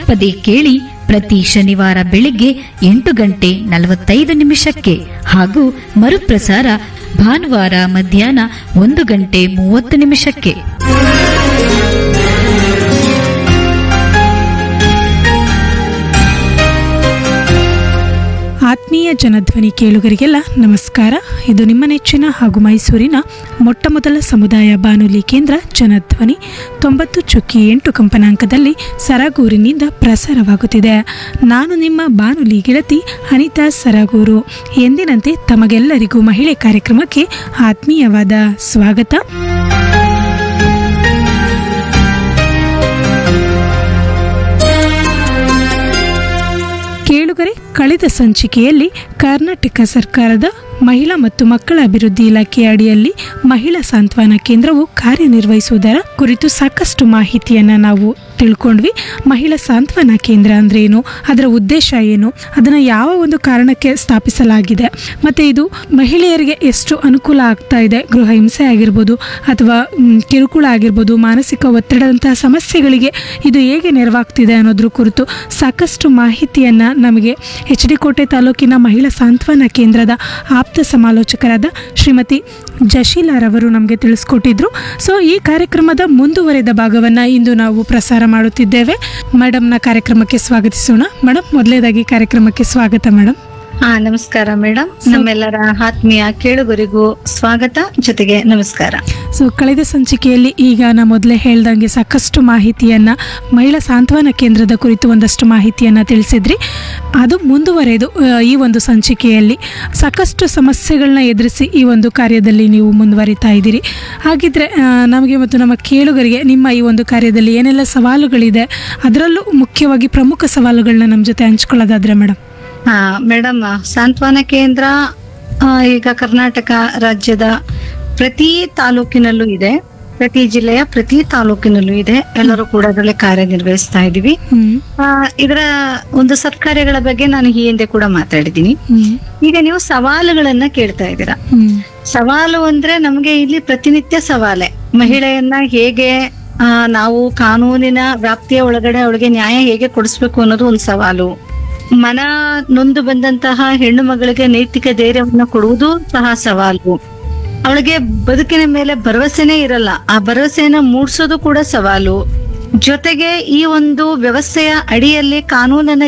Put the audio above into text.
ಪದೇ ಕೇಳಿ ಪ್ರತಿ ಶನಿವಾರ ಬೆಳಿಗ್ಗೆ ಎಂಟು ಗಂಟೆ ನಲವತ್ತೈದು ನಿಮಿಷಕ್ಕೆ ಹಾಗೂ ಮರುಪ್ರಸಾರ ಭಾನುವಾರ ಮಧ್ಯಾಹ್ನ ಒಂದು ಗಂಟೆ ಮೂವತ್ತು ನಿಮಿಷಕ್ಕೆ ಆತ್ಮೀಯ ಜನಧ್ವನಿ ಕೇಳುಗರಿಗೆಲ್ಲ ನಮಸ್ಕಾರ ಇದು ನಿಮ್ಮ ನೆಚ್ಚಿನ ಹಾಗೂ ಮೈಸೂರಿನ ಮೊಟ್ಟಮೊದಲ ಸಮುದಾಯ ಬಾನುಲಿ ಕೇಂದ್ರ ಜನಧ್ವನಿ ತೊಂಬತ್ತು ಚುಕ್ಕಿ ಎಂಟು ಕಂಪನಾಂಕದಲ್ಲಿ ಸರಗೂರಿನಿಂದ ಪ್ರಸಾರವಾಗುತ್ತಿದೆ ನಾನು ನಿಮ್ಮ ಬಾನುಲಿ ಗೆಳತಿ ಅನಿತಾ ಸರಗೂರು ಎಂದಿನಂತೆ ತಮಗೆಲ್ಲರಿಗೂ ಮಹಿಳೆ ಕಾರ್ಯಕ್ರಮಕ್ಕೆ ಆತ್ಮೀಯವಾದ ಸ್ವಾಗತ ಕೇಳುಗರೆ ಕಳೆದ ಸಂಚಿಕೆಯಲ್ಲಿ ಕರ್ನಾಟಕ ಸರ್ಕಾರದ ಮಹಿಳಾ ಮತ್ತು ಮಕ್ಕಳ ಅಭಿವೃದ್ಧಿ ಇಲಾಖೆ ಅಡಿಯಲ್ಲಿ ಮಹಿಳಾ ಸಾಂತ್ವನ ಕೇಂದ್ರವು ಕಾರ್ಯನಿರ್ವಹಿಸುವುದರ ಕುರಿತು ಸಾಕಷ್ಟು ಮಾಹಿತಿಯನ್ನು ನಾವು ತಿಳ್ಕೊಂಡ್ವಿ ಮಹಿಳಾ ಸಾಂತ್ವನ ಕೇಂದ್ರ ಅಂದ್ರೆ ಏನು ಅದರ ಉದ್ದೇಶ ಏನು ಅದನ್ನು ಯಾವ ಒಂದು ಕಾರಣಕ್ಕೆ ಸ್ಥಾಪಿಸಲಾಗಿದೆ ಮತ್ತು ಇದು ಮಹಿಳೆಯರಿಗೆ ಎಷ್ಟು ಅನುಕೂಲ ಆಗ್ತಾ ಇದೆ ಗೃಹ ಹಿಂಸೆ ಆಗಿರ್ಬೋದು ಅಥವಾ ಮ್, ಕಿರುಕುಳ ಆಗಿರ್ಬೋದು ಮಾನಸಿಕ ಒತ್ತಡದಂತಹ ಸಮಸ್ಯೆಗಳಿಗೆ ಇದು ಹೇಗೆ ನೆರವಾಗ್ತಿದೆ ಅನ್ನೋದ್ರ ಕುರಿತು ಸಾಕಷ್ಟು ಮಾಹಿತಿಯನ್ನು ನಮಗೆ ಎಚ್ ಡಿ ಕೋಟೆ ತಾಲೂಕಿನ ಮಹಿಳಾ ಸಾಂತ್ವನ ಕೇಂದ್ರದ ಆಪ್ತ ಸಮಾಲೋಚಕರಾದ ಶ್ರೀಮತಿ ಜಶೀಲಾರವರು ನಮಗೆ ತಿಳಿಸ್ಕೊಟ್ಟಿದ್ರು ಸೊ ಈ ಕಾರ್ಯಕ್ರಮದ ಮುಂದುವರೆದ ಭಾಗವನ್ನು ಇಂದು ನಾವು ಪ್ರಸಾರ ಮಾಡುತ್ತಿದ್ದೇವೆ ಮೇಡಮ್ನ ಕಾರ್ಯಕ್ರಮಕ್ಕೆ ಸ್ವಾಗತಿಸೋಣ ಮೇಡಮ್ ಮೊದಲೇದಾಗಿ ಕಾರ್ಯಕ್ರಮಕ್ಕೆ ಸ್ವಾಗತ ಮೇಡಮ್ ಹಾ ನಮಸ್ಕಾರ ಮೇಡಮ್ ನಮ್ಮೆಲ್ಲರ ಆತ್ಮೀಯ ಕೇಳುಗರಿಗೂ ಸ್ವಾಗತ ಜೊತೆಗೆ ನಮಸ್ಕಾರ ಸೊ ಕಳೆದ ಸಂಚಿಕೆಯಲ್ಲಿ ಈಗ ನಾ ಮೊದಲೇ ಹೇಳ್ದಂಗೆ ಸಾಕಷ್ಟು ಮಾಹಿತಿಯನ್ನು ಮಹಿಳಾ ಸಾಂತ್ವನ ಕೇಂದ್ರದ ಕುರಿತು ಒಂದಷ್ಟು ಮಾಹಿತಿಯನ್ನು ತಿಳಿಸಿದ್ರಿ ಅದು ಮುಂದುವರೆದು ಆ, ಈ ಒಂದು ಸಂಚಿಕೆಯಲ್ಲಿ ಸಾಕಷ್ಟು ಸಮಸ್ಯೆಗಳನ್ನ ಎದುರಿಸಿ ಈ ಒಂದು ಕಾರ್ಯದಲ್ಲಿ ನೀವು ಮುಂದುವರಿತಾ ಇದ್ದೀರಿ ಹಾಗಿದ್ರೆ ಆ, ನಮಗೆ ಮತ್ತು ನಮ್ಮ ಕೇಳುಗರಿಗೆ ನಿಮ್ಮ ಈ ಒಂದು ಕಾರ್ಯದಲ್ಲಿ ಏನೆಲ್ಲ ಸವಾಲುಗಳಿದೆ ಅದರಲ್ಲೂ ಮುಖ್ಯವಾಗಿ ಪ್ರಮುಖ ಸವಾಲುಗಳನ್ನ ನಮ್ಮ ಜೊತೆ ಹಂಚ್ಕೊಳ್ಳೋದಾದ್ರೆ ಮೇಡಮ್ ಹಾ ಮೇಡಮ್ ಸಾಂತ್ವನ ಕೇಂದ್ರ ಆ, ಈಗ ಕರ್ನಾಟಕ ರಾಜ್ಯದ ಪ್ರತಿ ತಾಲೂಕಿನಲ್ಲೂ ಇದೆ ಪ್ರತಿ ಜಿಲ್ಲೆಯ ಪ್ರತಿ ತಾಲೂಕಿನಲ್ಲೂ ಇದೆ ಎಲ್ಲರೂ ಕೂಡ ಅದರಲ್ಲಿ ಕಾರ್ಯನಿರ್ವಹಿಸ್ತಾ ಇದೀವಿ ಹ್ಮ್ ಆ, ಇದರ ಒಂದು ಸತ್ಕಾರ್ಯಗಳ ಬಗ್ಗೆ ನಾನು ಈ ಹಿಂದೆ ಕೂಡ ಮಾತಾಡಿದ್ದೀನಿ ಹ್ಮ್ ಈಗ ನೀವು ಸವಾಲುಗಳನ್ನ ಕೇಳ್ತಾ ಇದ್ದೀರಾ ಹ್ಮ್ ಸವಾಲು ಅಂದ್ರೆ ನಮ್ಗೆ ಇಲ್ಲಿ ಪ್ರತಿನಿತ್ಯ ಸವಾಲೆ ಮಹಿಳೆಯನ್ನ ಹೇಗೆ ಆ, ನಾವು ಕಾನೂನಿನ ವ್ಯಾಪ್ತಿಯ ಒಳಗಡೆ ಅವಳಿಗೆ ನ್ಯಾಯ ಹೇಗೆ ಕೊಡಿಸ್ಬೇಕು ಅನ್ನೋದು ಒಂದು ಸವಾಲು ಮನ ನೊಂದು ಬಂದಂತಹ ಹೆಣ್ಣು ಮಗಳಿಗೆ ನೈತಿಕ ಧೈರ್ಯವನ್ನು ಕೊಡುವುದು ಸಹ ಸವಾಲು ಅವಳಿಗೆ ಬದುಕಿನ ಮೇಲೆ ಭರವಸೆನೇ ಇರಲ್ಲ ಆ ಭರವಸೆಯನ್ನ ಮೂಡಿಸೋದು ಕೂಡ ಸವಾಲು ಜೊತೆಗೆ ಈ ಒಂದು ವ್ಯವಸ್ಥೆಯ ಅಡಿಯಲ್ಲಿ ಕಾನೂನನ್ನ